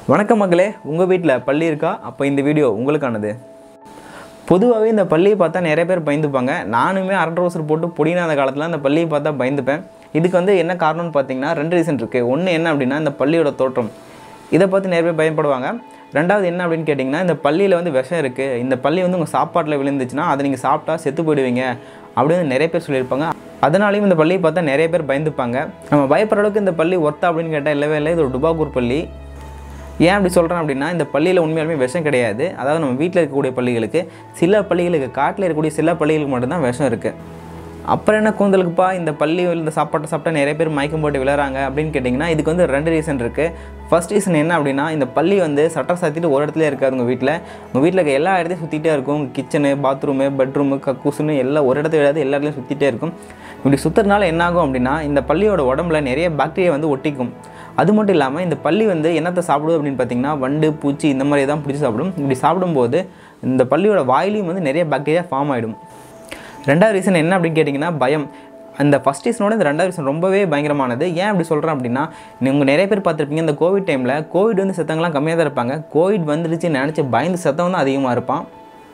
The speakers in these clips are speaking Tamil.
வணக்கம் மக்களே உங்கள் வீட்டில் பள்ளி இருக்கா அப்போ இந்த வீடியோ உங்களுக்கானது பொதுவாகவே இந்த பள்ளியை பார்த்தா நிறைய பேர் பயந்துப்பாங்க நானுமே அரட்டை ரோசர் போட்டு பொடினாத காலத்தில் அந்த பள்ளியை பார்த்தா பயந்துப்பேன் இதுக்கு வந்து என்ன காரணம்னு பார்த்தீங்கன்னா ரெண்டு ரீசன் இருக்குது ஒன்று என்ன அப்படின்னா இந்த பள்ளியோட தோற்றம் இதை பார்த்து நிறைய பேர் பயப்படுவாங்க ரெண்டாவது என்ன அப்படின்னு கேட்டிங்கன்னா இந்த பள்ளியில் வந்து விஷம் இருக்குது இந்த பள்ளி வந்து உங்கள் சாப்பாட்டில் விழுந்துச்சுன்னா அதை நீங்கள் சாப்பிட்டா செத்து போயிடுவீங்க அப்படின்னு நிறைய பேர் சொல்லியிருப்பாங்க அதனாலையும் இந்த பள்ளியை பார்த்தா நிறைய பேர் பயந்துப்பாங்க நம்ம பயப்படுற அளவுக்கு இந்த பள்ளி ஒர்த்தா அப்படின்னு கேட்டால் இல்லவே இல்லை இது ஒரு டுபாகூர் பள்ளி ஏன் அப்படி சொல்கிறேன் அப்படின்னா இந்த பள்ளியில் உண்மையாலுமே விஷம் கிடையாது அதாவது நம்ம வீட்டில் இருக்கக்கூடிய பள்ளிகளுக்கு சில பள்ளிகளுக்கு காட்டில் இருக்கக்கூடிய சில பள்ளிகளுக்கு மட்டும்தான் விஷம் இருக்குது அப்புறம் என்ன கூந்தலுக்குப்பா இந்த பள்ளி இந்த சாப்பாட்டை சாப்பிட்டா நிறைய பேர் மயக்கம் போட்டு விழுறாங்க அப்படின்னு கேட்டிங்கன்னா இதுக்கு வந்து ரெண்டு ரீசன் இருக்குது ஃபர்ஸ்ட் ரீசன் என்ன அப்படின்னா இந்த பள்ளி வந்து சட்டை சாத்திட்டு ஒரு இடத்துல இருக்காது உங்கள் வீட்டில் உங்கள் வீட்டில் இருக்க எல்லா இடத்தையும் சுற்றிட்டே இருக்கும் கிச்சனு பாத்ரூமு பெட்ரூமு கக்கூசுன்னு எல்லாம் ஒரு இடத்துல இல்லாத எல்லா இடத்துலையும் சுற்றிட்டே இருக்கும் இப்படி சுற்றுறதுனால என்ன ஆகும் அப்படின்னா இந்த பள்ளியோட உடம்புல நிறைய பாக்டீரியா வந்து ஒட்டிக்கும் அது மட்டும் இல்லாமல் இந்த பள்ளி வந்து என்னத்தை சாப்பிடுது அப்படின்னு பார்த்தீங்கன்னா வண்டு பூச்சி இந்த மாதிரி தான் பிடிச்சி சாப்பிடும் இப்படி சாப்பிடும்போது இந்த பள்ளியோட வாயிலையும் வந்து நிறைய பாக்டீரியா ஃபார்ம் ஆகிடும் ரெண்டாவது ரீசன் என்ன அப்படின்னு கேட்டிங்கன்னா பயம் அந்த ஃபஸ்ட் ரீசனோட இந்த ரெண்டாவது ரீசன் ரொம்பவே பயங்கரமானது ஏன் அப்படி சொல்கிறேன் அப்படின்னா நீங்கள் நிறைய பேர் பார்த்துருப்பீங்க இந்த கோவிட் டைமில் கோவிட் வந்து செத்தவங்களாம் கம்மியாக தான் இருப்பாங்க கோவிட் வந்துருச்சு நினச்சி பயந்து செத்தவன் தான் அதிகமாக இருப்பான்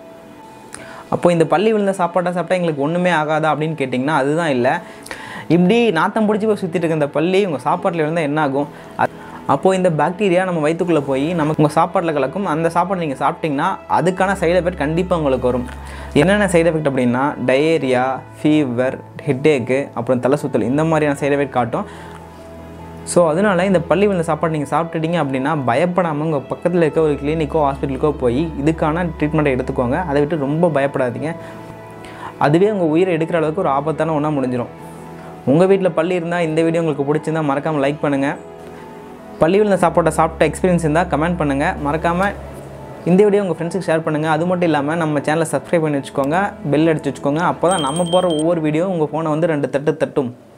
அப்போ இந்த பள்ளி விழுந்த சாப்பாட்டை சாப்பிட்டா எங்களுக்கு ஒன்றுமே ஆகாதா அப்படின்னு கேட்டிங்கன்னா அதுதான் இல்லை இப்படி நாத்தம் பிடிச்சி போய் சுற்றிட்டு இருக்க இந்த பள்ளி உங்கள் சாப்பாட்டில் விழுந்தால் என்ன ஆகும் அது- அப்போது இந்த பாக்டீரியா நம்ம வயிற்றுக்குள்ளே போய் நமக்கு உங்கள் சாப்பாட்டில் கலக்கும் அந்த சாப்பாடு நீங்கள் சாப்பிட்டிங்கன்னா அதுக்கான சைடு எஃபெக்ட் கண்டிப்பாக உங்களுக்கு வரும் என்னென்ன சைடு எஃபெக்ட் அப்படின்னா டயேரியா ஃபீவர் ஹெட்டேக்கு அப்புறம் தலை சுத்தல் இந்த மாதிரியான சைடு எஃபெக்ட் காட்டும் ஸோ அதனால இந்த பள்ளி விழுந்த சாப்பாடு நீங்கள் சாப்பிட்டுட்டீங்க அப்படின்னா பயப்படாமல் உங்கள் பக்கத்தில் இருக்க ஒரு கிளினிக்கோ ஹாஸ்பிட்டலுக்கோ போய் இதுக்கான ட்ரீட்மெண்ட்டை எடுத்துக்கோங்க அதை விட்டு ரொம்ப பயப்படாதீங்க அதுவே உங்கள் உயிரை எடுக்கிற அளவுக்கு ஒரு ஆபத்தான ஒன்றா முடிஞ்சிடும் உங்கள் வீட்டில் பள்ளி இருந்தால் இந்த வீடியோ உங்களுக்கு பிடிச்சிருந்தா மறக்காமல் லைக் பண்ணுங்கள் பள்ளி விழுந்த சாப்பாட்டை சாப்பிட்ட எக்ஸ்பீரியன்ஸ் இருந்தால் கமெண்ட் பண்ணுங்கள் மறக்காமல் இந்த வீடியோ உங்கள் ஃப்ரெண்ட்ஸுக்கு ஷேர் பண்ணுங்கள் அது மட்டும் இல்லாமல் நம்ம சேனலை சப்ஸ்கிரைப் பண்ணி வச்சுக்கோங்க பெல் அடிச்சு வச்சுக்கோங்க அப்போ தான் நம்ம போகிற ஒவ்வொரு வீடியோ உங்கள் ஃபோனை வந்து ரெண்டு தட்டு தட்டும்